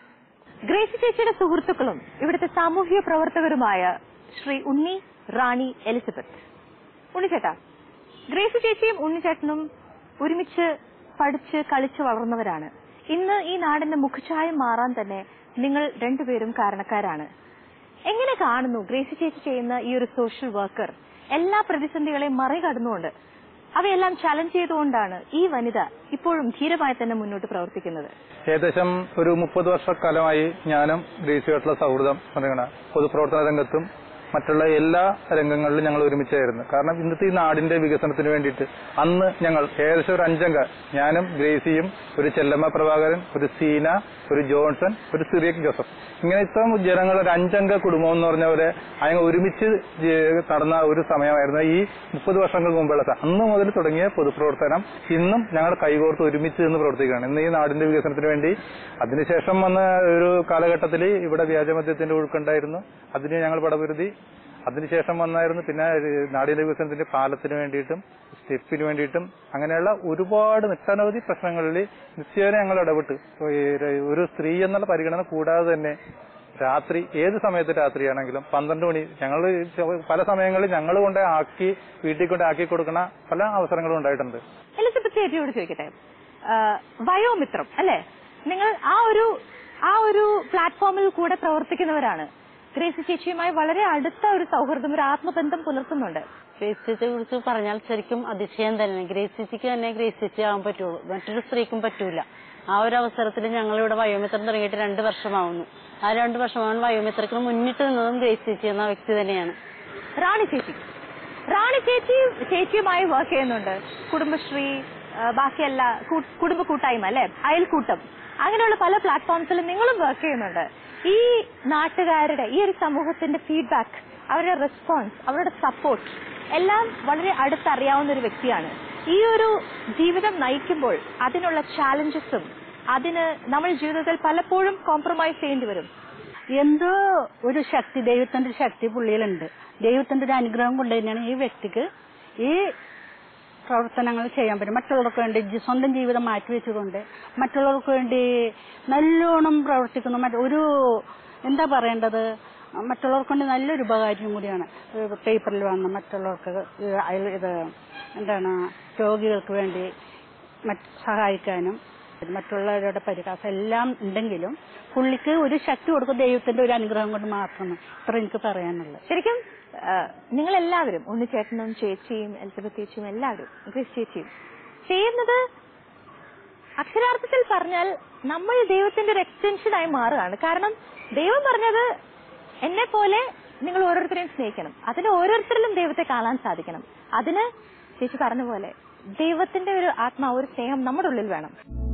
ഗ്രേസി ചേച്ചിയുടെ സുഹൃത്തുക്കളും ഇവിടുത്തെ സാമൂഹിക പ്രവർത്തകരുമായ ശ്രീ ഉണ്ണി റാണി എലിസബത്ത് ഉണ്ണിച്ചേട്ടാ ഗ്രേസി ചേച്ചിയും ഉണ്ണിച്ചേട്ടനും ഒരുമിച്ച് പഠിച്ച് കളിച്ച് വളർന്നവരാണ് ഇന്ന് ഈ നാടിന്റെ മുഖഛായം മാറാൻ തന്നെ നിങ്ങൾ രണ്ടുപേരും കാരണക്കാരാണ് എങ്ങനെ കാണുന്നു ഗ്രേസി ചേച്ചി ചെയ്യുന്ന ഈ ഒരു സോഷ്യൽ വർക്കർ എല്ലാ പ്രതിസന്ധികളെയും മറികടന്നുകൊണ്ട് അവയെല്ലാം ചലഞ്ച് ചെയ്തുകൊണ്ടാണ് ഈ വനിത ഇപ്പോഴും ധീരമായി തന്നെ മുന്നോട്ട് പ്രവർത്തിക്കുന്നത് ഏകദേശം ഒരു മുപ്പത് വർഷക്കാലമായി ഞാനും ഗ്രേസിയായിട്ടുള്ള സൗഹൃദം പറയുകയാണ് പൊതുപ്രവർത്തന രംഗത്തും മറ്റുള്ള എല്ലാ രംഗങ്ങളിലും ഞങ്ങൾ ഒരുമിച്ചായിരുന്നു കാരണം ഇന്നത്തെ ഈ നാടിന്റെ വികസനത്തിന് വേണ്ടിയിട്ട് അന്ന് ഞങ്ങൾ ഏകദേശം ഒരു അഞ്ചംഗ ഞാനും ഗ്രേസിയും ഒരു ചെല്ലമ്മ പ്രഭാകരൻ ഒരു സീന ഒരു ജോൺസൺ ഒരു സിറിയക് ജോസഫ് ഇങ്ങനെ ഇത്രയും ജനങ്ങൾ ഒരു അഞ്ചംഗ കുടുംബം എന്ന് പറഞ്ഞ പോലെ അങ്ങനെ ഒരുമിച്ച് ജെ- നടന്ന ഒരു സമയമായിരുന്നു ഈ മുപ്പത് വർഷങ്ങൾക്ക് മുമ്പുള്ള സ- അന്ന് മുതൽ തുടങ്ങിയ പൊതുപ്രവർത്തനം ഇന്നും ഞങ്ങൾ കൈകോർത്ത് ഒരുമിച്ച് നിന്ന് പ്രവർത്തിക്കുകയാണ് ഇന്ന് ഈ നാടിന്റെ വികസനത്തിന് വേണ്ടി അതിനുശേഷം വന്ന ഒരു കാലഘട്ടത്തിൽ ഇവിടെ വ്യാജമദ്യത്തിന്റെ ഒഴുക്കുണ്ടായിരുന്നു അതിന് ഞങ്ങൾ പടപൊരുതി അതിനുശേഷം വന്നായിരുന്നു പിന്നെ ഒരു നാടിന്റെ വികസനത്തിന്റെ പാലത്തിന് വേണ്ടിയിട്ടും സ്റ്റെപ്പിന് വേണ്ടിയിട്ടും അങ്ങനെയുള്ള ഒരുപാട് നിട്ടനവധി പ്രശ്നങ്ങളിൽ നിശ്ചയം ഞങ്ങൾ ഇടപെട്ട് ഒരു സ്ത്രീ എന്നുള്ള പരിഗണന കൂടാതെ തന്നെ രാത്രി ഏത് സമയത്ത് രാത്രിയാണെങ്കിലും പന്ത്രണ്ട് മണി ഞങ്ങൾ പല സമയങ്ങളിൽ ഞങ്ങൾ കൊണ്ട് ആക്കി വീട്ടിൽ കൊണ്ട് ആക്കി കൊടുക്കുന്ന പല അവസരങ്ങളും ഉണ്ടായിട്ടുണ്ട് എലിസബത്ത് ചേച്ചിയോട് ചോദിക്കട്ടെ ആ, വയോമിത്രം അല്ലെ നിങ്ങൾ ആ ഒരു ആ ഒരു പ്ലാറ്റ്ഫോമിൽ കൂടെ പ്രവർത്തിക്കുന്നവരാണ് ഗ്രേസി ചേച്ചിയുമായി വളരെ അടുത്ത ഒരു സൗഹൃദം ഒരു ആത്മബന്ധം പുലർത്തുന്നുണ്ട് ഗ്രേസ് ചേച്ചിയെ കുറിച്ച് പറഞ്ഞാൽ ശരിക്കും അതിശയം തന്നെ ഗ്രേസ് ചേച്ചിക്ക് തന്നെ ഗ്രേസ് ചേച്ചി ആവാൻ പറ്റുള്ളൂ മറ്റൊരു സ്ത്രീക്കും പറ്റൂല ആ ഒരു അവസരത്തിൽ ഞങ്ങളിവിടെ വയോമിത്രം തുടങ്ങിയിട്ട് രണ്ട് വർഷമാവുന്നു ആ രണ്ട് വർഷമാവുന്ന വയോമിത്രത്തിന് മുന്നിട്ട് നിന്നതും ഗ്രേസ് ചേച്ചി എന്ന വ്യക്തി തന്നെയാണ് റാണി ചേച്ചി റാണി ചേച്ചി ചേച്ചിയുമായി വർക്ക് ചെയ്യുന്നുണ്ട് കുടുംബശ്രീ ആ, ബാക്കിയല്ല കൂ- കുടുംബ കൂട്ടായ്മ അല്ലെ അയൽക്കൂട്ടം അങ്ങനെയുള്ള പല പ്ലാറ്റ്ഫോംസിലും നിങ്ങളും വർക്ക് ചെയ്യുന്നുണ്ട് ഈ നാട്ടുകാരുടെ ഈ ഒരു സമൂഹത്തിന്റെ ഫീഡ്ബാക്ക് അവരുടെ റെസ്പോൺസ് അവരുടെ സപ്പോർട്ട് എല്ലാം വളരെ അടുത്തറിയാവുന്ന ഒരു വ്യക്തിയാണ് ഈ ഒരു ജീവിതം നയിക്കുമ്പോൾ അതിനുള്ള ചാലഞ്ചസും അതിന് നമ്മൾ ജീവിതത്തിൽ പലപ്പോഴും കോംപ്രമൈസ് ചെയ്യേണ്ടി വരും എന്തോ ഒരു ശക്തി ദൈവത്തിന്റെ ഒരു ശക്തി പുള്ളിയിലുണ്ട് ദൈവത്തിന്റെ ഒരു അനുഗ്രഹം കൊണ്ട് തന്നെയാണ് ഈ വ്യക്തിക്ക് ഈ പ്രവർത്തനങ്ങൾ ചെയ്യാൻ പറ്റും മറ്റുള്ളവർക്ക് വേണ്ടി ജി- സ്വന്തം ജീവിതം മാറ്റിവെച്ചുകൊണ്ട് മറ്റുള്ളവർക്ക് വേണ്ടി നല്ലോണം പ്രവർത്തിക്കുന്നു മറ്റ് ഒരു എന്താ പറയേണ്ടത് മറ്റുള്ളവർക്ക് വേണ്ടി നല്ലൊരു ഉപകാരം കൂടിയാണ് ഇത് പേപ്പറിൽ വന്ന് മറ്റുള്ളവർക്ക് ഇത് അയൽ- ഇത് എന്താണ് രോഗികൾക്ക് വേണ്ടി മറ്റ് സഹായിക്കാനും മറ്റുള്ളവരുടെ പരിഹാസം എല്ലാം ഉണ്ടെങ്കിലും പുള്ളിക്ക് ഒരു ശക്തി കൊടുക്കും ദൈവത്തിന്റെ ഒരു അനുഗ്രഹം കൊണ്ട് മാത്രമാണ് ഇത്ര എനിക്ക് പറയാനുള്ളത് ശരിക്കും നിങ്ങൾ എല്ലാവരും ഉണ്ണിച്ചേട്ടനും ചേച്ചിയും എലിസബത്ത് ചേച്ചിയും എല്ലാവരും ഗ്രേസ് ചേച്ചിയും ചെയ്യുന്നത് അക്ഷരാർത്ഥത്തിൽ പറഞ്ഞാൽ നമ്മൾ ദൈവത്തിന്റെ ഒരു എക്സ്റ്റൻഷനായി മാറുകയാണ് കാരണം ദൈവം പറഞ്ഞത് എന്നെ പോലെ നിങ്ങൾ ഓരോരുത്തരെയും സ്നേഹിക്കണം അതിന് ഓരോരുത്തരിലും ദൈവത്തെ കാണാൻ സാധിക്കണം അതിന് ചേച്ചി പറഞ്ഞ പോലെ ദൈവത്തിന്റെ ഒരു ആത്മാവ് ഒരു സ്നേഹം നമ്മുടെ ഉള്ളിൽ വേണം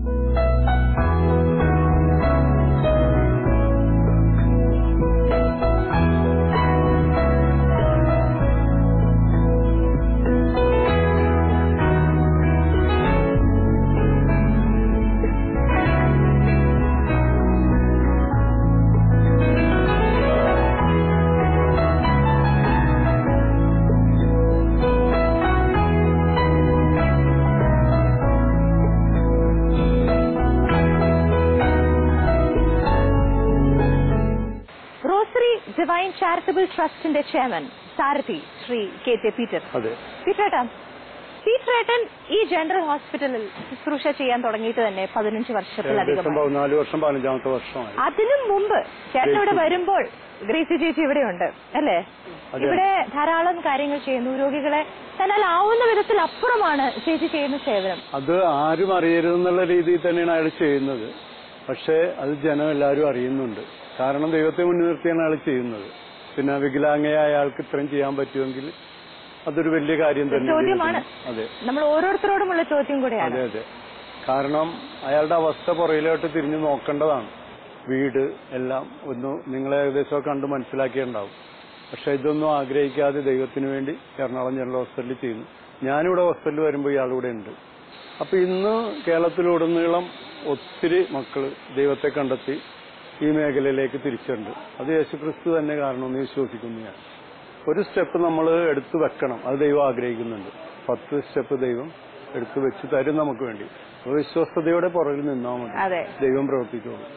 റോസറി ഡിവൈൻ ചാരിറ്റബിൾ ട്രസ്റ്റിന്റെ ചെയർമാൻ സാരഥി ശ്രീ കെ ജെ പീറ്റർ അതെ പീറ്ററേട്ടാ പീറ്ററേട്ടൻ ഈ ജനറൽ ഹോസ്പിറ്റലിൽ ശുശ്രൂഷ ചെയ്യാൻ തുടങ്ങിയിട്ട് തന്നെ പതിനഞ്ച് ഏകദേശം വർഷത്തിലധികം പതിനാല് വർഷം പതിനഞ്ചാമത്തെ വർഷമായി അതിനു മുമ്പ് ചേട്ടൻ ഇവിടെ വരുമ്പോൾ ഗ്രേസി ചേച്ചി ഇവിടെയുണ്ട് അല്ലേ അതെ. ഇവിടെ ധാരാളം കാര്യങ്ങൾ ചെയ്യുന്നു രോഗികളെ തന്നാൽ ആവുന്ന വിധത്തിൽ അപ്പുറമാണ് ചേച്ചി ചെയ്യുന്ന സേവനം അത് ആരും അറിയരുതെന്നുള്ള രീതിയിൽ തന്നെയാണ് അയാൾ ചെയ്യുന്നത് പക്ഷേ അത് ജനം എല്ലാവരും അറിയുന്നുണ്ട് കാരണം ദൈവത്തെ മുന്നിൽ നിർത്തിയാണ് അയാൾ ചെയ്യുന്നത് പിന്നെ വികലാംഗയായ അയാൾക്ക് ഇത്രയും ചെയ്യാൻ പറ്റുമെങ്കിൽ അതൊരു വലിയ കാര്യം തന്നെ ചോദ്യമാണ് ദൈവത്തിന്. അതെ നമ്മൾ ഓരോരുത്തരോടുമുള്ള ചോദ്യം കൂടെയാണ് അതെ അതെ കാരണം അയാളുടെ അവസ്ഥ പുറയിലോട്ട് തിരിഞ്ഞു നോക്കേണ്ടതാണ് വീട് എല്ലാം ഒന്ന് നിങ്ങൾ ഏകദേശം കണ്ട് മനസ്സിലാക്കിയിട്ടുണ്ടാവും പക്ഷെ ഇതൊന്നും ആഗ്രഹിക്കാതെ ദൈവത്തിന് വേണ്ടി എറണാകുളം ജനറൽ ഹോസ്പിറ്റലിൽ ചെയ്യുന്നു ഞാനിവിടെ ഹോസ്പിറ്റലിൽ വരുമ്പോൾ ഇയാളിവിടെ ഉണ്ട് അപ്പൊ ഇന്ന് കേരളത്തിലുടനീളം ഒത്തിരി മക്കള് ദൈവത്തെ കണ്ടെത്തി ഈ മേഖലയിലേക്ക് തിരിച്ചുണ്ട് അത് യേശുക്രിസ്തു തന്നെ കാരണമെന്ന് വിശ്വസിക്കുന്നു ഞാൻ ഒരു സ്റ്റെപ്പ് നമ്മൾ എടുത്തു വെക്കണം അത് ദൈവം ആഗ്രഹിക്കുന്നുണ്ട് പത്ത് സ്റ്റെപ്പ് ദൈവം എടുത്തു വെച്ച് തരും നമുക്ക് വേണ്ടി അപ്പൊ വിശ്വസ്തയോടെ പുറകിൽ നിന്നാൽ മതി അതെ ദൈവം പ്രവർത്തിച്ചോളൂ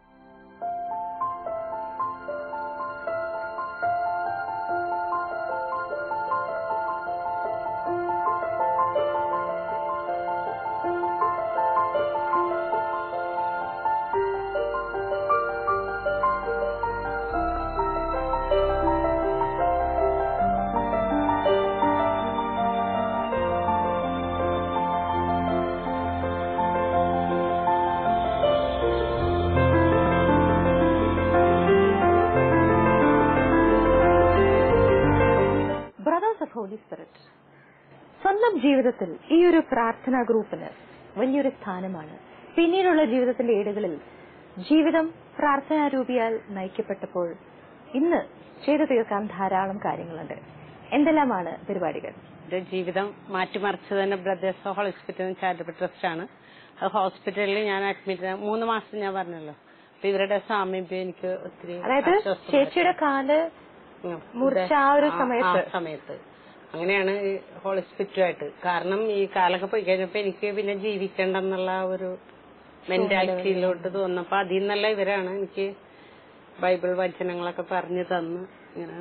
ബ്രദേഴ്സ് ഓഫ് ഹോലി സ്പിരിറ്റ് സ്വന്തം ജീവിതത്തിൽ ഈ ഒരു പ്രാർത്ഥനാ ഗ്രൂപ്പിന് വലിയൊരു സ്ഥാനമാണ് പിന്നീടുള്ള ജീവിതത്തിന്റെ ഏടുകളിൽ ജീവിതം പ്രാർത്ഥനാരൂപിയാൽ നയിക്കപ്പെട്ടപ്പോൾ ഇന്ന് ചെയ്തു തീർക്കാൻ ധാരാളം കാര്യങ്ങളുണ്ട് എന്തെല്ലാമാണ് പരിപാടികൾ എന്റെ ജീവിതം മാറ്റിമറിച്ചത് തന്നെ Brothers of Hospital Charitable Trust ആണ് അത് ഹോസ്പിറ്റലിൽ ഞാൻ അഡ്മിറ്റ് മൂന്ന് മാസം ഞാൻ പറഞ്ഞല്ലോ അപ്പൊ ഇവരുടെ സാമീപ്യം എനിക്ക് ഒത്തിരി അതായത് ആശ്വാസം ചേച്ചിയുടെ കാല് ഉം. മുറിച്ച ആ ഒരു ആ- സമയത്ത്. ആ സമയത്ത് അങ്ങനെയാണ് ഈ ഹോളിസ്പിറ്റുമായിട്ട് കാരണം ഈ കാലൊക്കെ പോയി കഴിഞ്ഞപ്പോ എനിക്ക് പിന്നെ ജീവിക്കണ്ടെന്നുള്ള ആ ഒരു മെന്റാലിറ്റിയിലോട്ട് തോന്നപ്പോ അതിൽ നിന്നുള്ള ഇവരാണ് എനിക്ക് ബൈബിൾ വചനങ്ങളൊക്കെ പറഞ്ഞു തന്ന് ഇങ്ങനെ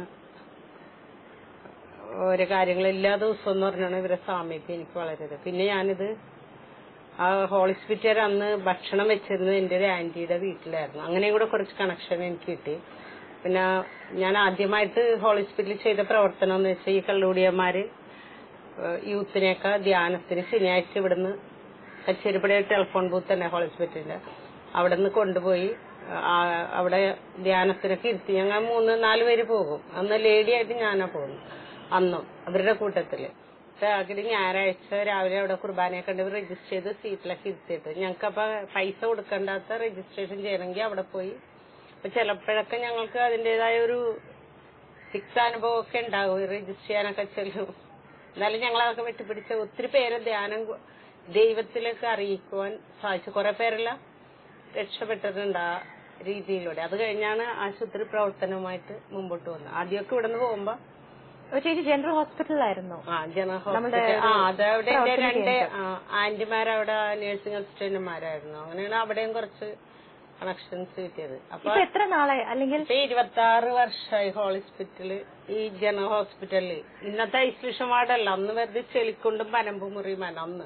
ഓരോ കാര്യങ്ങൾ എല്ലാ ദിവസവും എന്ന് പറഞ്ഞാണ് ഇവരെ സാമീപ്യം എനിക്ക് വളരെ പിന്നെ ഞാനിത് ആ ഹോളിസ്പിറ്റൽ അന്ന് ഭക്ഷണം വെച്ചിരുന്നത് എന്റെ ഒരു ആന്റിയുടെ വീട്ടിലായിരുന്നു അങ്ങനെയും കൂടെ കുറച്ച് കണക്ഷൻ എനിക്ക് കിട്ടി പിന്നെ ഞാൻ ആദ്യമായിട്ട് ഹോസ്പിറ്റലിൽ ചെയ്ത പ്രവർത്തനം എന്ന് വെച്ചാൽ ഈ കള്ളുകൂടിയന്മാര് യൂത്തിനെയൊക്കെ ധ്യാനത്തിന് ശനിയാഴ്ച ഇവിടുന്ന് കച്ചേരിപ്പടി ടെലിഫോൺ ബൂത്ത് തന്നെ ഹോസ്പിറ്റലിന്റെ അവിടെ നിന്ന് കൊണ്ടുപോയി ആ, അവിടെ ധ്യാനത്തിനൊക്കെ ഇരുത്തി ഞങ്ങൾ മൂന്ന് നാല് പേര് പോകും അന്ന് ലേഡി ആയിട്ട് ഞാനാ പോകുന്നു അന്നും അവരുടെ കൂട്ടത്തില് അതിന് ഞായറാഴ്ച രാവിലെ അവിടെ കുർബാനയൊക്കെ ഉണ്ട് രജിസ്റ്റർ ചെയ്ത് സീറ്റിലൊക്കെ ഇരുത്തിയിട്ട് ഞങ്ങൾക്ക് അപ്പൊ പൈസ കൊടുക്കണ്ടാത്ത രജിസ്ട്രേഷൻ ചെയ്യണമെങ്കിൽ അവിടെ പോയി അപ്പൊ ചിലപ്പോഴൊക്കെ ഞങ്ങൾക്ക് അതിന്റേതായ ഒരു സിക്സ് അനുഭവമൊക്കെ ഉണ്ടാവും രജിസ്റ്റർ ചെയ്യാനൊക്കെ ചെല്ലും എന്നാലും ഞങ്ങൾ അതൊക്കെ വെട്ടിപ്പിടിച്ച ഒത്തിരി പേര് ധ്യാനം കൊ- ദൈവത്തിലേക്ക് അറിയിക്കുവാൻ സാധിച്ചു കുറെ പേരെല്ലാം രക്ഷപ്പെട്ടിട്ടുണ്ട് ആ രീതിയിലൂടെ അത് കഴിഞ്ഞാണ് ആശുപത്രി പ്രവർത്തനവുമായിട്ട് മുമ്പോട്ട് വന്നത് ആദ്യമൊക്കെ ഇവിടെ നിന്ന് പോകുമ്പോ ഒരു ചേച്ചി ജനറൽ ഹോസ്പിറ്റലിലായിരുന്നു ആ ജനറൽ നമ്മുടെ ഹോസ്പിറ്റൽ ആ അതവിടെ എന്റെ പ്രവർത്തന രണ്ട് കേന്ദ്രം. ആന്റിമാരവിടെ നേഴ്സിംഗ് അസിസ്റ്റന്റുമാരായിരുന്നു അങ്ങനെയാണ് അവിടെയും കുറച്ച് കണക്ഷൻസ് കിട്ടിയത് അപ്പൊ ഇപ്പൊ എത്ര നാളെ അല്ലെങ്കിൽ ഇപ്പൊ ഇരുപത്തി ആറ് വർഷമായി ഹോസ്പിറ്റല് ഈ ജനറൽ ഹോസ്പിറ്റലില് ഇന്നത്തെ ഐസൊലേഷൻ വാർഡല്ല അന്ന് വെറുതെ ചെളിക്കൊണ്ടും പനമ്പ് മുറിയുമാണ് അന്ന്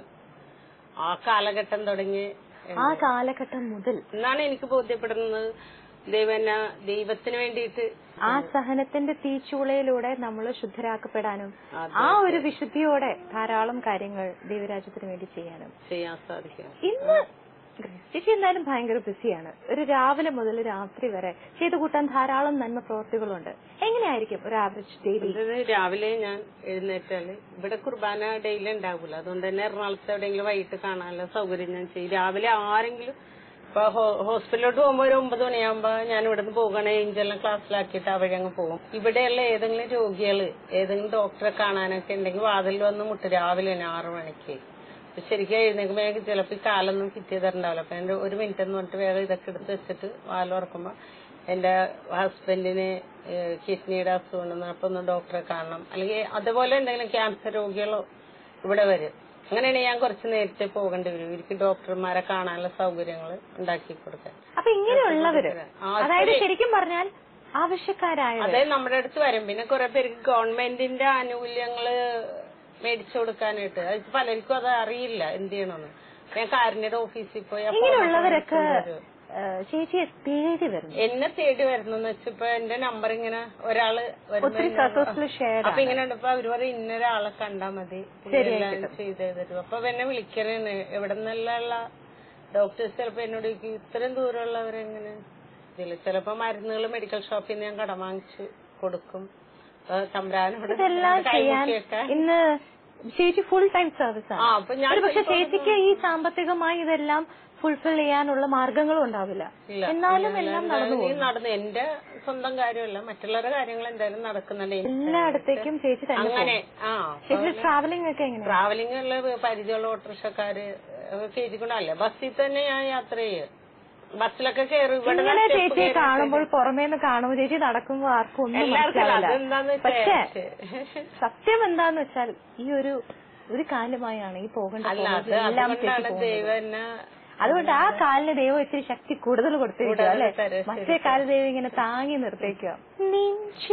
ആ കാലഘട്ടം തുടങ്ങി ആ കാലഘട്ടം മുതൽ എന്നാണ് എനിക്ക് ബോധ്യപ്പെടുന്നത് ദൈവന ദൈവത്തിന് വേണ്ടിയിട്ട് ആ സഹനത്തിന്റെ തീച്ചൂളയിലൂടെ നമ്മൾ ശുദ്ധരാക്കപ്പെടാനും അതെ. ആ ഒരു വിശുദ്ധിയോടെ ധാരാളം കാര്യങ്ങൾ ദൈവരാജ്യത്തിന് വേണ്ടി ചെയ്യാനും ചെയ്യാൻ സാധിക്കും ഇന്ന് ചേച്ചി എന്തായാലും ഭയങ്കര ബിസിയാണ് ഒരു രാവിലെ മുതൽ രാത്രി വരെ ചെയ്തു കൂട്ടാൻ ധാരാളം നന്മ പ്രവർത്തികളുണ്ട് എങ്ങനെയായിരിക്കും ഒരു ആവറേജ് ഡെയിലി ഇത് രാവിലെ ഞാൻ എഴുന്നേറ്റാല് ഇവിടെ കുർബാന ഡെയിലി ഉണ്ടാവില്ല അതുകൊണ്ട് തന്നെ എറണാകുളത്ത് എവിടെയെങ്കിലും വൈകിട്ട് കാണാനുള്ള സൗകര്യം ഞാൻ ചെയ്യും രാവിലെ ആരെങ്കിലും ഇപ്പൊ ഹോ- ഹോസ്പിറ്റലിലോട്ട് പോകുമ്പോ ഒരു ഒമ്പത് മണിയാകുമ്പോ ഞാൻ ഇവിടുന്ന് പോകണേ ഏഞ്ചലിനെ ക്ലാസ്സിലാക്കിയിട്ട് അവിടെ അങ്ങ് പോകും ഇവിടെയുള്ള ഏതെങ്കിലും രോഗികള് ഏതെങ്കിലും ഡോക്ടറെ കാണാനൊക്കെ ഉണ്ടെങ്കിൽ വാതിൽ വന്ന് മുട്ടും രാവിലെ തന്നെ ആറു മണിക്ക് അപ്പൊ ശരിക്കും എഴുന്നേക്കുമ്പോ എനിക്ക് ചിലപ്പോ ഈ കാലൊന്നും ഫിറ്റ് ചെയ്തിട്ടുണ്ടാവില്ല അപ്പൊ എന്റെ ഒരു മിനിറ്റ് എന്ന് പറഞ്ഞിട്ട് വേഗം ഇതൊക്കെ എടുത്ത് വെച്ചിട്ട് വാല് തുറക്കുമ്പോ എന്റെ ഹസ്ബൻഡിന് കിഡ്നിയുടെ അസുഖം ഉണ്ടെന്ന് അപ്പൊ ഒന്ന് ഡോക്ടറെ കാണണം അല്ലെങ്കിൽ അതുപോലെ എന്തെങ്കിലും ക്യാൻസർ രോഗികളോ ഇവിടെ വരും അങ്ങനെയാണ് ഞാൻ കുറച്ച് നേരത്തെ പോകേണ്ടി വരും ഇവർക്ക് ഡോക്ടർമാരെ കാണാനുള്ള സൗകര്യങ്ങൾ ഉണ്ടാക്കി കൊടുക്കാൻ അപ്പൊ ഇങ്ങനെയുള്ളവര് ആ, അതായത് ശരി. ശരിക്കും പറഞ്ഞാൽ ആവശ്യക്കാരായ അതായത് നമ്മുടെ അടുത്ത് വരും പിന്നെ കുറെ പേർക്ക് ഗവൺമെന്റിന്റെ ആനുകൂല്യങ്ങള് മേടിച്ചു കൊടുക്കാനായിട്ട് അത് പലർക്കും അത് അറിയില്ല എന്ത് ചെയ്യണമെന്ന് ഞാൻ കാരുണ്യയുടെ ഓഫീസിൽ പോയി അപ്പൊ ഇങ്ങനെയുള്ളവരൊക്കെ കൊണ്ടുവരും. ഏഹ്, ചേച്ചിയെ തേടി വരുന്നു എന്നെ തേടി വരുന്നെന്ന് വെച്ചപ്പോ എന്റെ നമ്പർ ഇങ്ങനെ ഒരാള് വരുമ്പോ ഒത്തിരി എന്നെ- സർക്കിൾസിൽ ഷെയർ അപ്പൊ ഇങ്ങനെ ഉണ്ടപ്പോ അവര് പറയും ഇന്നൊരാളെ കണ്ടാ മതി എല്ലാം ചെയ്ത് തരും അപ്പൊ എന്നെ വിളിക്കണേന്ന് എവിടെ നിന്നുള്ള ഡോക്ടേഴ്സ് ചിലപ്പോ എന്നോട് ചോദിക്കും ഇത്രയും ദൂരമുള്ളവരെങ്ങനെ ഇതില്ല ചിലപ്പോ മരുന്നുകൾ മെഡിക്കൽ ഷോപ്പിൽ നിന്ന് ഞാൻ കടം വാങ്ങിച്ച് കൊടുക്കും അപ്പൊ തമ്പ്രാനോട് ഇതെല്ലാം ചെയ്യാൻ കൈമുട്ടിയൊക്കെ ഇന്ന് ചേച്ചി ഫുൾ ടൈം സർവീസ് ആ ആണ് അപ്പൊ ഞാൻ ഒരു പക്ഷെ ചേച്ചിക്ക് ഈ സാമ്പത്തികമായി ഇതെല്ലാം ഫുൾഫിൽ ചെയ്യാനുള്ള മാർഗങ്ങളും ഉണ്ടാവില്ല ഇല്ല. എന്നാലും ഇല്ല, എല്ലാം ഇല്ല, നടന്നു ഈ പോകും നടന്നു എന്റെ സ്വന്തം കാര്യമല്ല മറ്റുള്ളവരുടെ കാര്യങ്ങൾ എന്തായാലും നടക്കുന്നുണ്ട് എല്ലായിടത്തേക്കും ചേച്ചി തന്നെ അങ്ങനെ ആ ചേച്ചി ട്രാവലിംഗ് ഒക്കെ എങ്ങനെയാ ട്രാവലിംഗ് ഉള്ള പരിചയമുള്ള ഓട്ടോറിക്ഷക്കാര് കയറ്റിക്കൊണ്ടല്ലേ ബസ്സിൽ തന്നെ ഞാൻ യാത്ര ചെയ്യും ബസ്സിലൊക്കെ കയറും ഇവിടെ ഇങ്ങനെ step ചേച്ചിയെ കയറി കാണുമ്പോൾ പുറമേന്ന് കാണുമ്പോൾ ചേച്ചി നടക്കുമ്പോൾ ആർക്കും ഒന്നും എല്ലാവർക്കും അതെന്താന്ന് മനസ്സിലാവില്ല വെച്ചാ പക്ഷേ സത്യം എന്താന്ന് വെച്ചാൽ ഈ ഒരു ഒരു കാലമായാണ് ഈ പോകേണ്ട അല്ല അത് എല്ലാം ചേച്ചി അതുകൊണ്ടാണ് പോകുന്നത്. ദൈവം എന്നെ അതുകൊണ്ട് ആ കാലിന് ദൈവം ഇത്തിരി ശക്തി കൂടുതൽ കൊടുത്തിരിക്കുക കൂടുതൽ അല്ലെ തരും, മറ്റേ കാല് ദൈവം ഇങ്ങനെ താങ്ങി നിർത്തിക്കുക നിൻ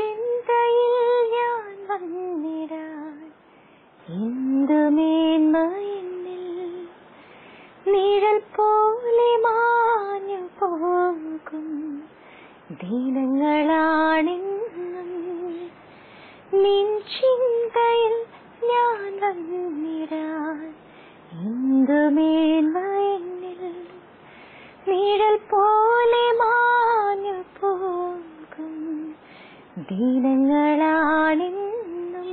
ചിന്തയിൽ ഞാൻ വന്നിടാൻ എന്തു മേന്മ എന്നിൽ നിഴൽ പോലെ മാഞ്ഞു പോകും ദിനങ്ങളാണെന്നും നിൻ ചിന്തയിൽ ഞാൻ വന്നിടാൻ എന്തു മേന്മ എന്നിൽ നിഴൽ പോലെ മാഞ്ഞു പോകും ദിനങ്ങളാണെന്നും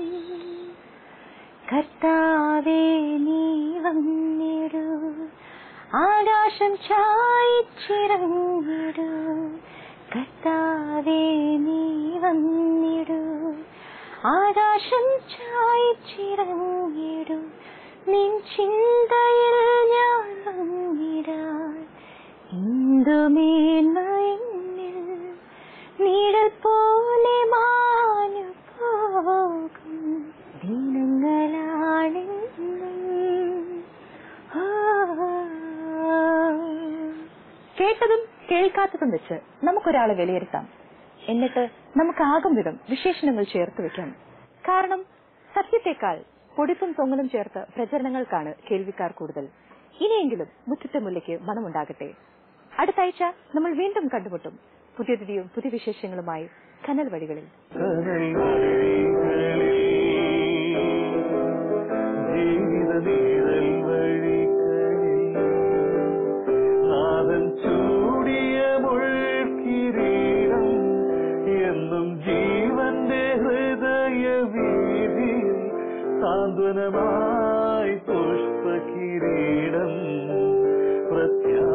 കർത്താവേ നീ വന്നിടൂ ആകാശം ചായച്ചിറങ്ങിടൂ കർത്താവേ നീ വന്നിടൂ ആകാശം ചായച്ചിറങ്ങിടൂ നിൻ ചിന്തയിൽ ഞാൻ വന്നിടാൻ എന്തു മേന്മ എന്നിൽ നിഴൽ പോലെ മാഞ്ഞു പോകും ദിനങ്ങളാണെന്നും ആ. കേട്ടതും കേൾക്കാത്തതും വെച്ച് നമുക്കൊരാളെ വിലയിരുത്താം എന്നിട്ട് നമുക്കാകും വിധം വിശേഷണങ്ങൾ ചേർത്ത് വെക്കാം കാരണം സത്യത്തെക്കാൾ പൊടിപ്പും തൊങ്ങലും ചേർത്ത് പ്രചരണങ്ങൾക്കാണ് കേൾവിക്കാർ കൂടുതൽ ഇനിയെങ്കിലും മുറ്റത്തെ മുല്ലയ്ക്ക് മണമുണ്ടാകട്ടെ അടുത്ത ആഴ്ച നമ്മൾ വീണ്ടും കണ്ടുമുട്ടും പുതിയൊരു പുതിയ വിശേഷങ്ങളുമായി കനൽ വഴികളിൽ ജീവിത നീഴൽ വഴികളിൽ നാദൻ ചൂടിയ മുൾക്കിരീടം എന്നും ജീവന്റെ ഹൃദയ വീതിയിൽ സാന്ത്വനമായി പുഷ്പകിരീടം പ്രത്യാശ